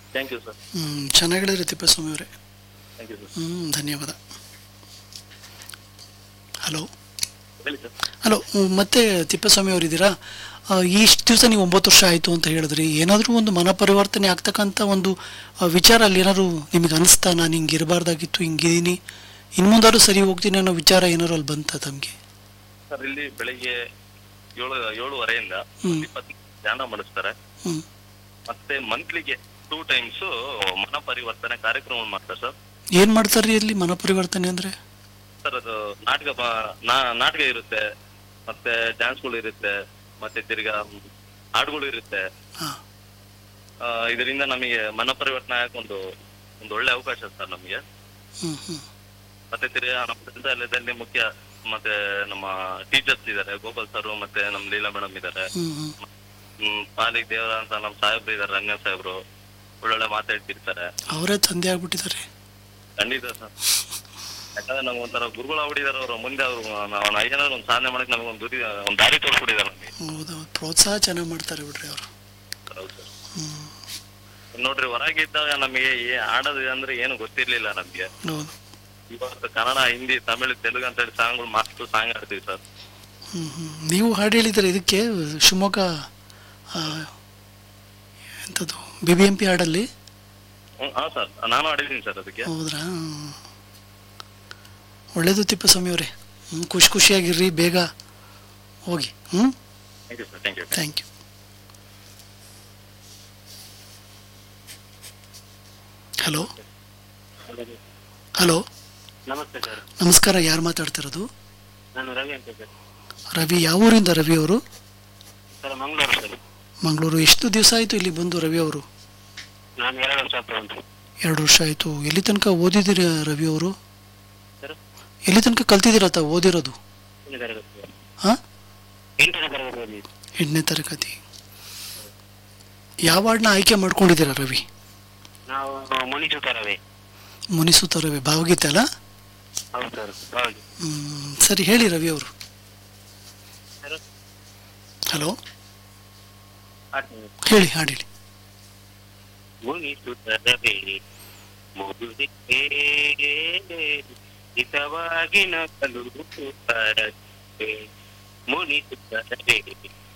Thank you sir ಹ್ಮ್, ಚೆನ್ನಾಗಿ ಹೇಳಿದ್ರಿ ತಿಪ್ಪೇಸ್ವಾಮಿ ಅವರೇ ಥ್ಯಾಂಕ್ ಯು ಸರ್ ಹ್ಞೂ ಧನ್ಯವಾದ ಹಲೋ ಹೇಳಿ ಸರ್ ಹಲೋ ಹ್ಮ್, ಮತ್ತೆ ತಿಪ್ಪೇಸ್ವಾಮಿ ಅವರಿದ್ದೀರಾ ಇಷ್ಟು ದಿವಸ ನೀವು ಒಂಬತ್ತು ವರ್ಷ ಆಯಿತು ಅಂತ ಹೇಳಿದ್ರಿ ಏನಾದರೂ ಒಂದು ಮನ ಪರಿವರ್ತನೆ ಆಗ್ತಕ್ಕಂಥ ಒಂದು ಆ, ವಿಚಾರ ಅಲ್ಲಿ ಏನಾದ್ರು ನಿಮಗೆ ಅನಿಸ್ತಾ ನಾನು ಹಿಂಗೆ ಇರಬಾರ್ದಾಗಿತ್ತು ಹಿಂಗಿದ್ದೀನಿ ಇನ್ನು ಮುಂದಾದ್ರೂ ಸರಿ ಹೋಗ್ತೀನಿ ಅನ್ನೋ ವಿಚಾರ ಏನಾದ್ರು ಅಲ್ಲಿ ಬಂತ ತಮಗೆ ಸರ್ ಇಲ್ಲಿ ಬೆಳಿಗ್ಗೆ ಏಳು ಏಳುವರೆಯಿಂದ ಹ್ಮ್. ಒಂದು ಇಪ್ಪತ್ತು ಧ್ಯಾನ ಮಾಡಿಸ್ತಾರೆ ಹ್ಞೂ ಮತ್ತೆ ಮಂತ್ಲಿಗೆ ಟೂ ಟೈಮ್ಸ್ ಮನ ಪರಿವರ್ತನೆ ಕಾರ್ಯಕ್ರಮ ಮಾಡ್ತಾರೆ ಸರ್ ಏನು ಮಾಡ್ತಾರ್ರಿ ಅಲ್ಲಿ ಮನ ಪರಿವರ್ತನೆ ಅಂದರೆ ಸರ್ ಅದು ನಾಟಕ ಬ- ನಾ- ನಾಟಕ ಇರುತ್ತೆ ಮತ್ತೆ ಡ್ಯಾನ್ಸ್ಗಳು ಇರುತ್ತೆ ಮತ್ತೆ ತಿರ್ಗಾ ಹಾಡುಗಳು ಇರುತ್ತೆ ಹಾಂ ಆ, ಇದರಿಂದ ನಮಗೆ ಮನ ಪರಿವರ್ತನೆ ಆಗಕ್ಕೆ ಒಂದು ಒಂದು ಒಳ್ಳೆ ಅವಕಾಶ ಸರ್ ನಮಗೆ ಹ್ಞೂ ಹ್ಞೂ ಮತ್ತೆ ತಿರ್ಗಾ ನಮ್ಮ ಗ್ರಂಥಾಲಯದಲ್ಲಿ ಮುಖ್ಯ ಮತ್ತೆ ನಮ್ಮ ಟೀಚರ್ಸ್ ಇದ್ದಾರೆ ಗೋಪಾಲ್ ಸರ್ ಮತ್ತೆ ನಮ್ಮ ಲೀಲಾ ಮೇಡಮ್ ಇದ್ದಾರೆ ಹ್ಞೂ ಹ್ಞೂ ಹ್ಮ್ ಪಾಲಿಕ್ ದೇವರ ಅಂತ ನಮ್ಮ ಸಾಹೇಬ್ರು ಇದ್ದಾರೆ ರಂಗ ಸಾಹೇಬ್ರು ಒಳ್ಳೊಳ್ಳೆ ಮಾತಾಡ್ತಿರ್ತಾರೆ ಅವರೇ ತಂದೆ ಆಗ್ಬಿಟ್ಟಿದ್ದಾರೆ ಖಂಡಿತ ಸರ್ ಯಾಕಂದ್ರೆ ನಮ್ಗೆ ಒಂಥರ ಗುರುಗಳು ಆಗ್ಬಿಟ್ಟಿದ್ದಾರೆ ಅವರು ಮುಂದೆ ಅವರು ನಾವು ಏನಾದ್ರು ಒಂದು ಸಾಧನೆ ಮಾಡಕ್ ನಮ್ಗೆ ಒಂದು ಗುರಿ ಒಂದು ದಾರಿ ತೋರಿಸ್ಬಿಟ್ಟಿದ್ದಾರೆ ನಮಗೆ ಹೌದು ಪ್ರೋತ್ಸಾಹ ಚೆನ್ನಾಗಿ ಮಾಡ್ತಾರೆ ಬಿಡ್ರಿ ಅವರು ಹೌದು ಸರ್ ಹ್ಞೂ ನೋಡ್ರಿ ಹೊರಗಿದ್ದಾಗ ನಮಗೆ ಏ- ಆಡೋದು ಅಂದ್ರೆ ಏನು ಗೊತ್ತಿರ್ಲಿಲ್ಲ ನಮ್ಗೆ ಹೌದು ಇವತ್ತು ಕನ್ನಡ ಹಿಂದಿ ತಮಿಳು ತೆಲುಗು ಅಂತ ಹೇಳಿ ಸಾಂಗ್ಗಳು ಮಸ್ತ್ ಸಾಂಗ್ ಆಡ್ತೀವಿ ಸರ್ ಹ್ಞೂ ಹ್ಞೂ ನೀವು ಹಾಡು ಹೇಳಿದ್ರೆ ಇದಕ್ಕೆ ಶಿವಮೊಗ್ಗ ಆ, ಎಂಥದ್ದು ಬಿ ಬಿ ಎಂ ಪಿ ಹಾಡಲ್ಲಿ ಹ್ಮ್, ಹಾ ಸರ್ ನಾನು ಆಡಿದ್ದೀನಿ ಸರ್ ಅದಕ್ಕೆ ಹೌದ್ರಾ ಹ್ಮ್. ಒಳ್ಳೇದು ತಿಪ್ಪಸ್ವಾಮಿ ಅವರೇ ಹ್ಞೂ ಖುಷಿ ಖುಷಿಯಾಗಿರ್ರಿ ಬೇಗ ಹೋಗಿ ಹ್ಞೂ thank you sir thank you thank you hello hello ನಮಸ್ತೆ ಸರ್ ನಮಸ್ಕಾರ ಯಾರು ಮಾತಾಡ್ತಿರೋದು ನಾನು ರವಿ ಅಂತ ಸರ್ ರವಿ ಯಾವ ಊರಿಂದ ರವಿ ಅವರು ಸರ್ ಮಂಗಳೂರು ಸರ್ ಮಂಗಳೂರು ಎಷ್ಟು ದಿವಸ ಆಯಿತು ಇಲ್ಲಿ ಬಂದು ರವಿ ಅವರು ನಾನು ಎರಡು ವರ್ಷ ಆಗ್ತಾ ಉಂಟು ಎರಡು ವರ್ಷ ಆಯಿತು ಎಲ್ಲಿ ತನಕ ಓದಿದ್ದೀರಿ ರವಿ ಅವರು ಸರ್ ಎಲ್ಲಿ ತನಕ ಕಲ್ತಿದ್ದೀರ ತಾ ಓದಿರೋದು ಎಂಟನೇ ತರಗತಿ ಹಾಂ ಎಂಟನೇ ತರಗತಿಯಲ್ಲಿ ಎಂಟನೇ ತರಗತಿ ಯಾವ ಹಾಡನ್ನ ಆಯ್ಕೆ ಮಾಡ್ಕೊಂಡಿದ್ದೀರಾ ರವಿ ನಾವು ಮುನಿಸು ತರವೇ ಮುನಿಸುತ್ತ ರವಿ ಭಾವಗೀತೆ ಅಲ್ಲ ಹೌದು ಸರ್ ಹೌದು ಹ್ಮ್, ಸರಿ ಹೇಳಿ ರವಿ ಅವರು ಸರ್ ಹಲೋ ಆಡ್ತೀನಿ ಹೇಳಿ ಹಾಡು ಹೇಳಿ ಮುನಿಸುತ್ತದವೇ ಮುಗುದೆ ಹಿತವಾಗಿ ನಕಲು ಮುನಿಸುತ್ತದವೇ